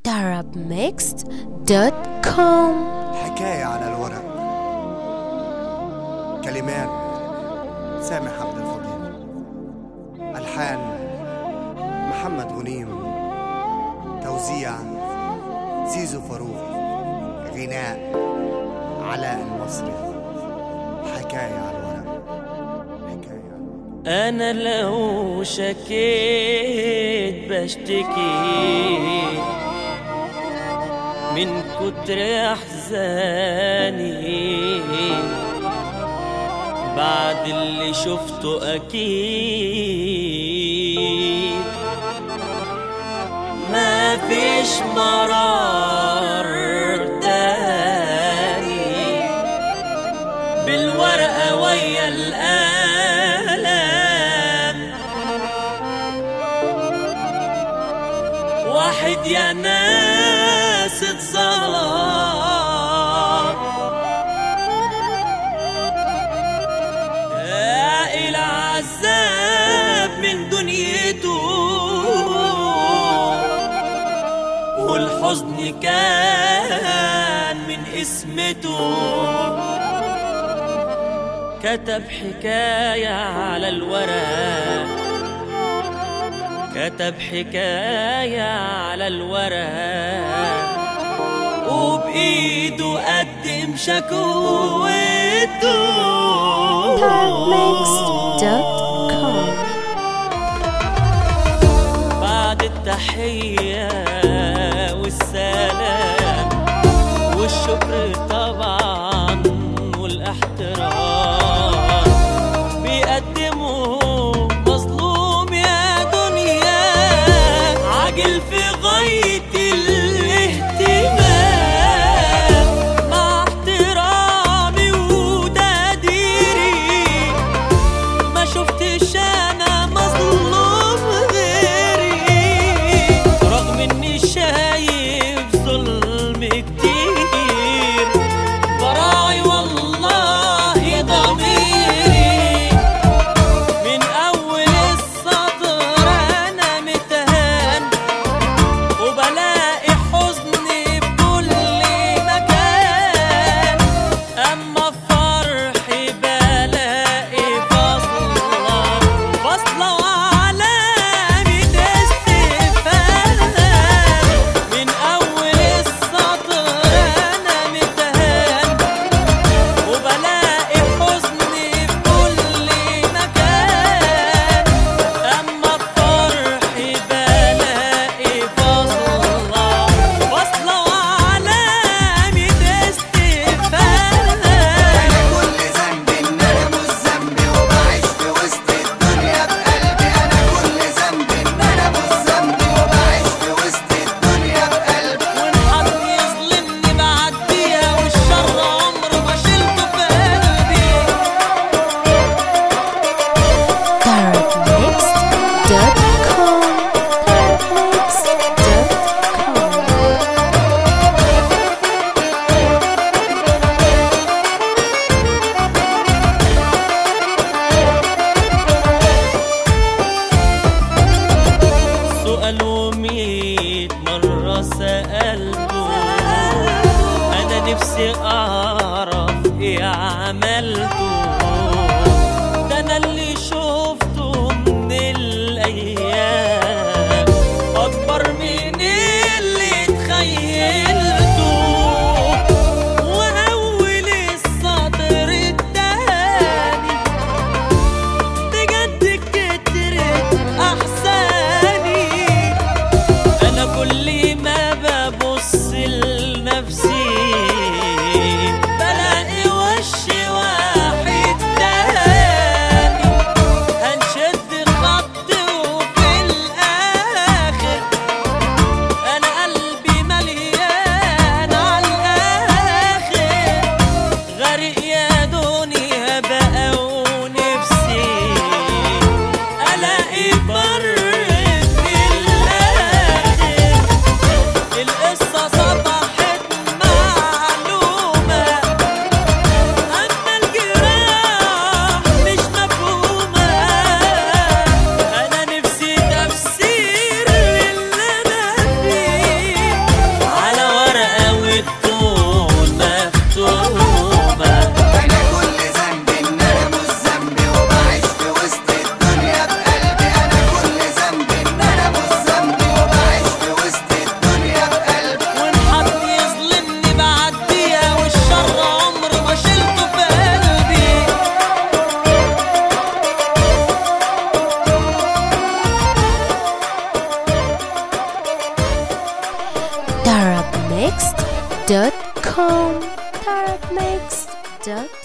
arabmixed.com حكاية على الورق كلمات سامح عبد الفضيل ألحان محمد غنيم توزيع زيزو فاروق غناء علاء المصري حكاية على الورق حكاية على الورق أنا لو شكيت بشتكي من كتر أحزاني بعد اللي شفته أكيد ما فيش مرار تاني بالورقة ويا القلم واحد يا ناس اتظلم يا العذاب من دنيته والحزن كان من اسمته كتب حكاية على الورق كتب حكاية على الورق وبإيده قدم شكوته arabmixed.com بعد التحية والسلام والشكر طبعا والاحترام بيقدموا مظلوم يا دنيا عاجل في غاية الاهتمام مع احترامي وتقديري ما شفتش انا مظلوم غيري رغم اني شايف ظلم كتير براعي والله ضميري من اول السطر انا متهان وبلاقي حزني في كل مكان اما فرحي بلاقي فصلة فصلة وعلامة استفهام من اول السطر انا متهان وبلاقي حزني في كل مكان اما فرحي بلاقي فصلة فصلة وعلامة استفهام كل ذنب ان انا مش ذنبي وبعيش في وسط الدنيا بقلبي انا كل ذنب ان انا مش ذنبي وبعيش في وسط الدنيا بقلبي وان حد يظلمني بعديها والشر عمره ما شلته في قلبي arabmixed.com arabmixed.com سؤاله ميت مرة سألته أنا نفسي أعرف إيه عملته ده أنا اللي شفته من الأيام أكبر من اللي تخيلته وأول السطر التاني بجد كترت احساني انا كل ما ببص لنفسي بلاقي وش واحد therapmixed.com therapmixed.com